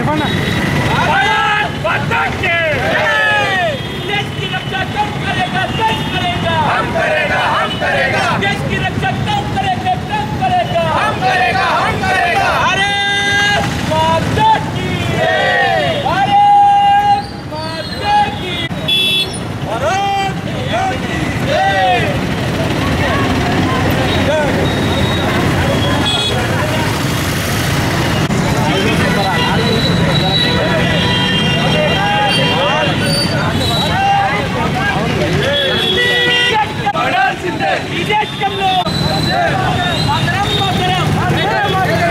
भारत माता की देश की रक्षा कौन करेगा देश करेगा हम करेगा हम करेगा देश की रक्षा कौन करेगा कौन करेगा हम करेगा हम करेगा भारत माता की भारत माता की भारत माता की విదేశంలో మాతరం మాతరం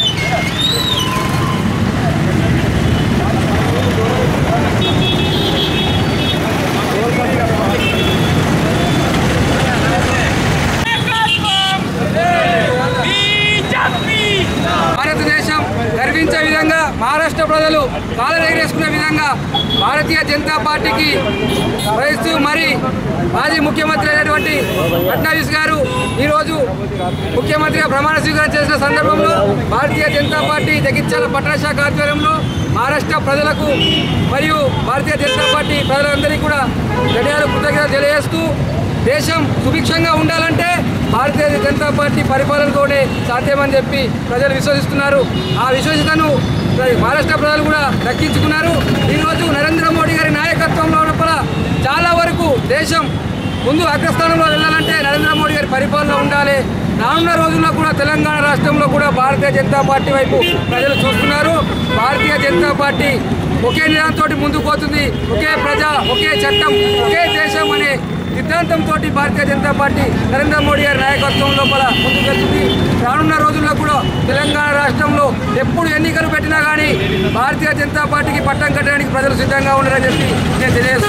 బీజేపీ భారతదేశం గర్వించే విధంగా మహారాష్ట్ర ప్రజలు కాలు ఎగరేసుకునే విధంగా భారతీయ జనతా పార్టీకి వహిస్తూ మరి మాజీ ముఖ్యమంత్రి అయినటువంటి ఫడ్నవీస్ గారు ఈరోజు ముఖ్యమంత్రిగా ప్రమాణ స్వీకారం చేసిన సందర్భంలో భారతీయ జనతా పార్టీ జగిత్యాల పట్టణ శాఖ ఆధ్వర్యంలో మహారాష్ట్ర ప్రజలకు మరియు భారతీయ జనతా పార్టీ ప్రజలందరికీ కూడా ధన్యవాదాలు కృతజ్ఞతలు తెలియజేస్తూ దేశం సుభిక్షంగా ఉండాలంటే భారతీయ జనతా పార్టీ పరిపాలనతోనే సాధ్యమని చెప్పి ప్రజలు విశ్వసిస్తున్నారు ఆ విశ్వసితను ప్ర- మహారాష్ట్ర ప్రజలు కూడా దక్కించుకున్నారు ఈరోజు నరేంద్ర మోడీ గారి నాయకత్వంలో లోపల చాలా వరకు దేశం ముందు అగ్రస్థానంలో వెళ్ళాలంటే నరేంద్ర మోడీ గారి పరిపాలన ఉండాలి రానున్న రోజుల్లో కూడా తెలంగాణ రాష్ట్రంలో కూడా భారతీయ జనతా పార్టీ వైపు ప్రజలు చూస్తున్నారు భారతీయ జనతా పార్టీ ఒకే నిరంతో ముందుకు పోతుంది ఒకే ప్రజ ఒకే చట్టం ఒకే దేశం అనే సిద్ధాంతంతో భారతీయ జనతా పార్టీ నరేంద్ర మోడీ గారి నాయకత్వం లోపల ముందుకెళ్తుంది రానున్న రోజుల్లో కూడా తెలంగాణ రాష్ట్రంలో ఎప్పుడు ఎన్నికలు పెట్టినా కానీ భారతీయ జనతా పార్టీకి పట్టం కట్టడానికి ప్రజలు సిద్ధంగా ఉన్నారని చెప్పి నేను తెలియజేస్తూ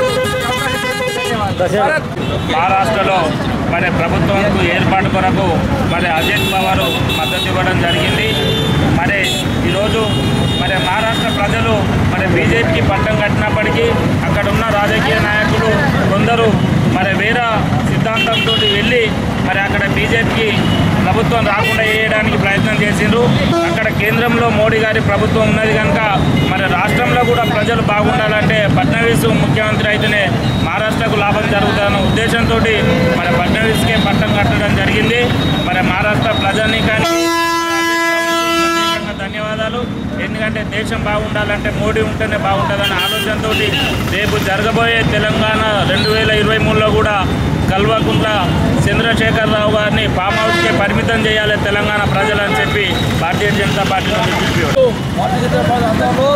భారత్ మహారాష్ట్రలో మరి ప్రభుత్వంకు ఏర్పాటు కొరకు మరి అజిత్ పవార్ మద్దతు ఇవ్వడం జరిగింది మరి ఈరోజు మరి మహారాష్ట్ర ప్రజలు మరి బీజేపీకి పట్టం కట్టినప్పటికీ అక్కడ ఉన్న రాజకీయ నాయకులు కొందరు మరి వేరే సిద్ధాంతంతో వెళ్ళి మరి అక్కడ బీజేపీకి ప్రభుత్వం రాకుండా చేయడానికి ప్రయత్నం చేసిండ్రు అక్కడ కేంద్రంలో మోడీ గారి ప్రభుత్వం ఉన్నది కనుక మరి రాష్ట్రంలో కూడా ప్రజలు బాగుండాలంటే ఫడ్నవీస్ ముఖ్యమంత్రి అయితేనే మహారాష్ట్రకు లాభం జరుగుతుందన్న ఉద్దేశంతో మరి ఫడ్నవీస్కే పట్టం కట్టడం జరిగింది మరి మహారాష్ట్ర ప్రజల్ని కానీ ధన్యవాదాలు ఎందుకంటే దేశం బాగుండాలంటే మోడీ ఉంటేనే బాగుంటుందనే ఆలోచనతో రేపు జరగబోయే తెలంగాణ రెండు వేల ఇరవై మూడులో కూడా కల్వకుంట్ల చంద్రశేఖరరావు గారిని ఫామ్ హౌస్కే పరిమితం చేయాలి తెలంగాణ ప్రజలని చెప్పి భారతీయ జనతా పార్టీ నుండి పిలిపివ్వడం భారతీయ జనతా పార్టీ ఆధ్వర్యంలో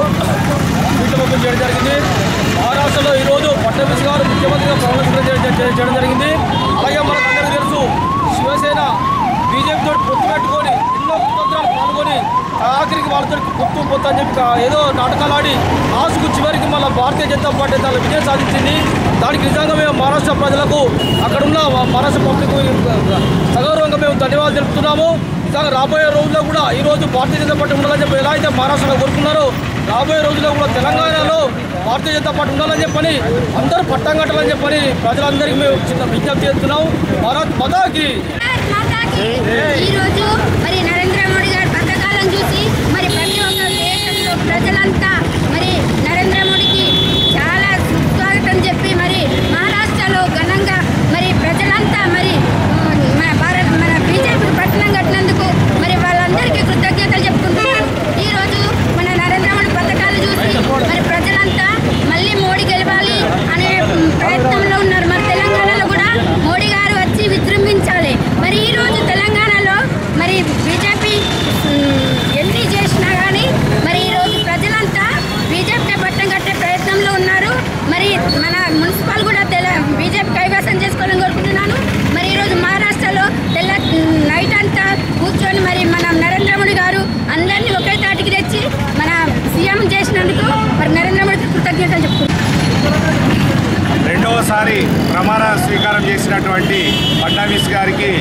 పీఠముఖం చేయడం జరిగింది మహారాష్ట్రలో ఈరోజు ఫడ్నవీస్ గారు ముఖ్యమంత్రిగా ప్రమాణ స్వీకారం చే- చే- చేయడం జరిగింది అలాగే మనకు అందరికీ తెలుసు శివసేన బీజేపీతో పొత్తు పెట్టుకొని ఎన్నో కుతంత్రాలు పాల్గొని ఆఖరికి వాళ్ళతో పొత్తు పొత్తు అని చెప్పి కా- ఏదో నాటకాలు ఆడి లాస్ట్కు చివరికి మళ్ళీ భారతీయ జనతా పార్టీ దాని విజయం సాధించింది దానికి నిజంగా మేము మహారాష్ట్ర ప్రజలకు అక్కడ ఉన్న మహారాష్ట్ర పబ్లిక్ సగౌరవంగా మేము ధన్యవాదాలు తెలుపుతున్నాము నిజంగా రాబోయే రోజుల్లో కూడా ఈ రోజు భారతీయ జనతా పార్టీ ఉండాలని చెప్పి ఎలా అయితే మహారాష్ట్రలో కోరుకున్నారో రాబోయే రోజుల్లో కూడా తెలంగాణలో భారతీయ జనతా పార్టీ ఉండాలని చెప్పని అందరూ పట్టం కట్టాలని చెప్పని ప్రజలందరికీ మేము చిన్న విజ్ఞప్తి చేస్తున్నాం భారత్ మతాకి భారత్ మాతాకి ఈరోజు మరి నరేంద్ర మోడీ గారి పథకాలను చూసి మరి ప్రతి ఒక్క దేశంలో ప్రజలంతా మరి నరేంద్ర మోడీకి చాలా స్వాగతం చెప్పి మరి మహారాష్ట్రలో ఘనంగా మరి ప్రజలంతా మరి ఉమ్, మన భారత్ మన బీజేపీ పట్టణం కట్టినందుకు మరి వాళ్ళందరికీ కృతజ్ఞతలు చెప్పుకుంటున్నాను ఈరోజు మన నరేంద్ర మోడీ పథకాలు చూసి మరి ప్రజలంతా మళ్ళీ మోడీ గెలవాలి అనే ఉమ్, ప్రయత్నంలో ఉన్నారు మరి తెలంగాణలో కూడా మోడీ గారు వచ్చి విజృంభించాలి మరి ఈ రోజు తెలంగాణలో మరి బీజేపీ ఉమ్, ఎన్ని చేసినా కానీ మరి ఈ రోజు ప్రజలంతా బీజేపీ పట్టం కట్టే ప్రయత్నంలో ఉన్నారు మరి మన మున్సిపల్ కూడా తెల బీజేపీ కైవసం చేసుకోవాలని కోరుకుంటున్నాను మరి ఈరోజు మహారాష్ట్రలో తెల్ల నైట్ అంతా కూర్చొని మరి మన నరేంద్ర మోడీ గారు అందరినీ ఒకే తాటికి తెచ్చి మన సీఎం చేసినందుకు మరి నరేంద్ర మోడీకి కృతజ్ఞతలు చెప్పుకుంటున్నాను రెండవసారి ప్రమాణ స్వీకారం చేసినటువంటి ఫడ్నవీస్ గారికి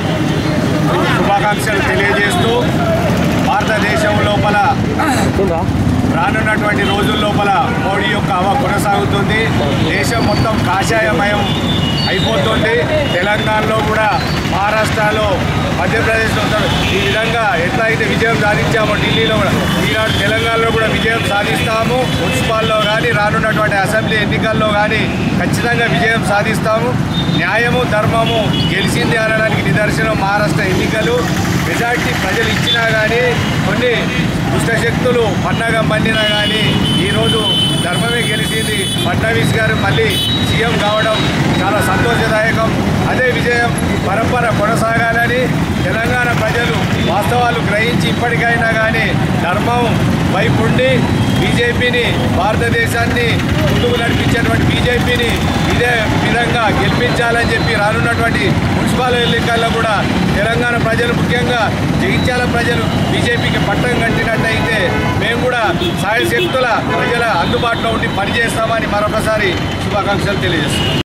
శుభాకాంక్షలు తెలియజేస్తూ భారతదేశం లోపల రానున్నటువంటి రోజుల లోపల మోడీ యొక్క హవ కొనసాగుతుంది దేశం మొత్తం కాషాయమయం అయిపోతుంది తెలంగాణలో కూడా మహారాష్ట్రలో మధ్యప్రదేశ్లో ఉత్తర ఈ విధంగా ఎట్లా అయితే విజయం సాధించామో ఢిల్లీలో కూడా ఈనాడు తెలంగాణలో కూడా విజయం సాధిస్తాము మున్సిపాల్లో కానీ రానున్నటువంటి అసెంబ్లీ ఎన్నికల్లో కానీ ఖచ్చితంగా విజయం సాధిస్తాము న్యాయము ధర్మము గెలిచింది అనడానికి నిదర్శనం మహారాష్ట్ర ఎన్నికలు మెజార్టీ ప్రజలు ఇచ్చినా కానీ కొన్ని దుష్టశక్తులు పన్నగం పండినా కానీ ఈరోజు ధర్మమే గెలిచింది ఫడ్నవీస్ గారు మళ్ళీ సీఎం కావడం చాలా సంతోషదాయకం అదే విజయం పరంపర కొనసాగాలని తెలంగాణ ప్రజలు వాస్తవాలు గ్రహించి ఇప్పటికైనా కానీ ధర్మం వైపు ఉండి బీజేపీని భారతదేశాన్ని ముందుకు నడిపించేటువంటి బీజేపీని ఇదే విధంగా గెలిపించాలని చెప్పి రానున్నటువంటి మున్సిపల్ ఎన్నికల్లో కూడా తెలంగాణ ప్రజలు ముఖ్యంగా జగిత్యాల ప్రజలు బీజేపీకి పట్టం కట్టినట్టయితే మేము కూడా సాయ శక్తుల ప్రజల అందుబాటులో ఉండి పనిచేస్తామని మరొకసారి శుభాకాంక్షలు తెలియజేస్తాం